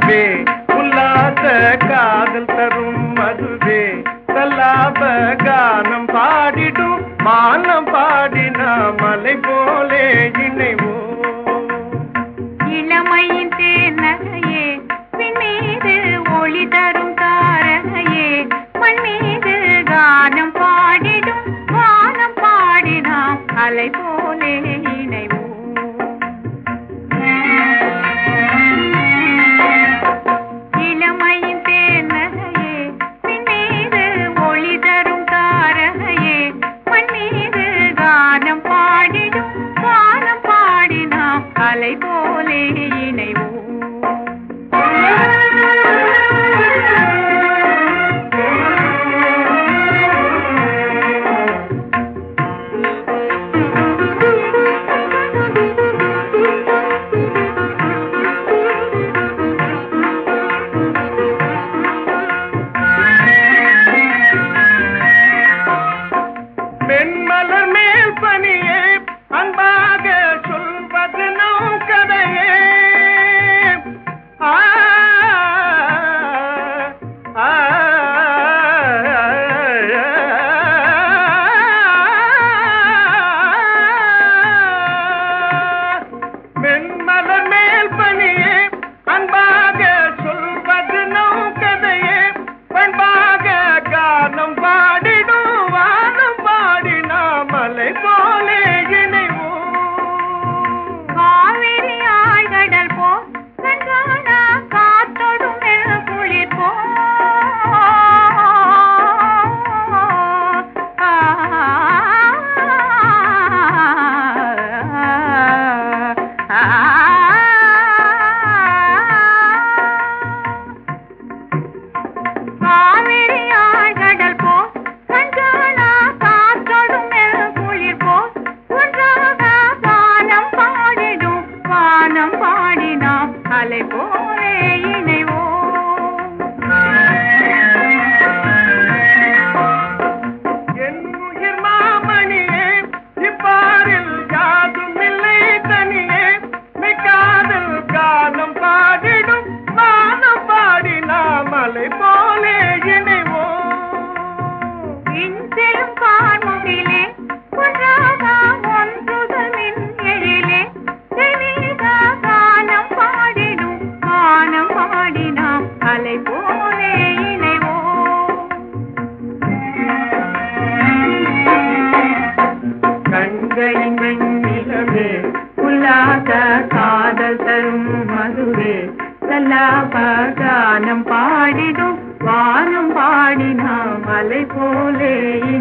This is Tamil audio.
மதுவே உல்லாச காதல் தரும் மதுவே சல்லாப கானம் பாடிடும் மானம் பாடினா மலை போலே இணைவோம் இளமையின் தேனகையே பின் மீது ஒளி தரும் தாரகையே மண் மீது கானம் பாடிடும் வானம் பாடினாம் அலை போலே இணைவோம் இளமையின் தேனகையே பின் மீது ஒளி தரும் தாரகையே மண் மீது கானம் பாடிடும் வானம் பாடினாம் அலை போலே இணைவோம் மென்மலர் மேல் பனியே அன்பாக சொல்வது நம் கதையே ஆ, ஆ, மென்மலர் மேல் பனியே அன்பாக சொல்வது நம் கதையே பண்பாக கானம் பாடிடும் வானம் பாடினா மலை போலே இணைவோம் காவிரி ஆழ்கடல் போ கண்காணா காத்தொடும் மெல் குளிர் போ காவிரி ஆழ்கடல் போ கண்காணா காத்தொடும் மெல் குளிர் போ ஒன்றாக வானம் பாடிடும் வானம் பாடினாம் அலை போலே இணைவோம் என் உயிர் மாமணியே இப்பாரில் யாதும் இல்லை தனியே மிக்காதல் காலம் பாடிடும் மானம் பாடினா மலை போலே இணைவோம் இன்செலும் கார்முகிலே ஒன்றாக ஒன்றுதல் மின் எழிலே தெளித கானம் பாடிடும் கானம் பாடினாம் அலை போலே இணைவோம் கண்களின் வெண்ணிலவே உல்லாச காதல் தரும் மதுவே சல்லாப கானம் பாடிடும் வானம் பாடினாம் அலை போலே